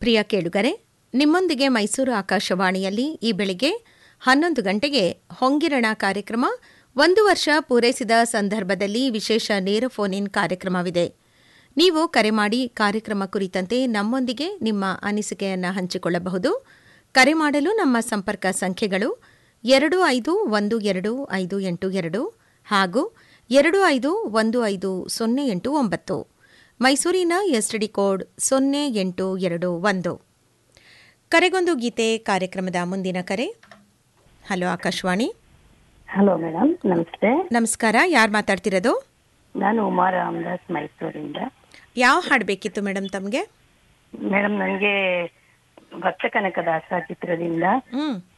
ಪ್ರಿಯ ಕೇಳುಗರೆ ನಿಮ್ಮೊಂದಿಗೆ ಮೈಸೂರು ಆಕಾಶವಾಣಿಯಲ್ಲಿ ಈ ಬೆಳಿಗ್ಗೆ ಹನ್ನೊಂದು ಗಂಟೆಗೆ ಹೊಂಗಿರಣ ಕಾರ್ಯಕ್ರಮ ಒಂದು ವರ್ಷ ಪೂರೈಸಿದ ಸಂದರ್ಭದಲ್ಲಿ ವಿಶೇಷ ನೇರ ಫೋನ್ ಇನ್ ಕಾರ್ಯಕ್ರಮವಿದೆ ನೀವು ಕರೆ ಮಾಡಿ ಕಾರ್ಯಕ್ರಮ ಕುರಿತಂತೆ ನಮ್ಮೊಂದಿಗೆ ನಿಮ್ಮ ಅನಿಸಿಕೆಯನ್ನು ಹಂಚಿಕೊಳ್ಳಬಹುದು ಕರೆ ಮಾಡಲು ನಮ್ಮ ಸಂಪರ್ಕ ಸಂಖ್ಯೆಗಳು ಎರಡು ಐದು ಒಂದು ಎರಡು ಐದು ಎಂಟು ಎರಡು ಹಾಗೂ ಎರಡು ಐದು ಒಂದು ಐದು ಸೊನ್ನೆ ಎಂಟು ಒಂಬತ್ತು ಮೈಸೂರಿನ ಎಸ್ಟಿಡಿ ಕೋಡ್ ಸೊನ್ನೆ ಎಂಟು ಎರಡು ಒಂದು ಕರೆಗೊಂದು ಗೀತೆ ಕಾರ್ಯಕ್ರಮದ ಮುಂದಿನ ಕರೆ ಹಲೋ ಆಕಾಶವಾಣಿ ಹಲೋ ಮೇಡಮ್ ನಮಸ್ತೆ ನಮಸ್ಕಾರ ಯಾರು ಮಾತಾಡ್ತಿರೋದು ನಾನು ಉಮಾ ರಾಮದಾಸ್ ಮೈಸೂರಿಂದ ಯಾವ ಹಾಡು ಬೇಕಿತ್ತು ಮೇಡಮ್ ತಮಗೆ ಮೇಡಮ್ ನನಗೆ ಭಕ್ತ ಕನಕದಾಸ ಚಿತ್ರದಿಂದ ಹ್ಞೂ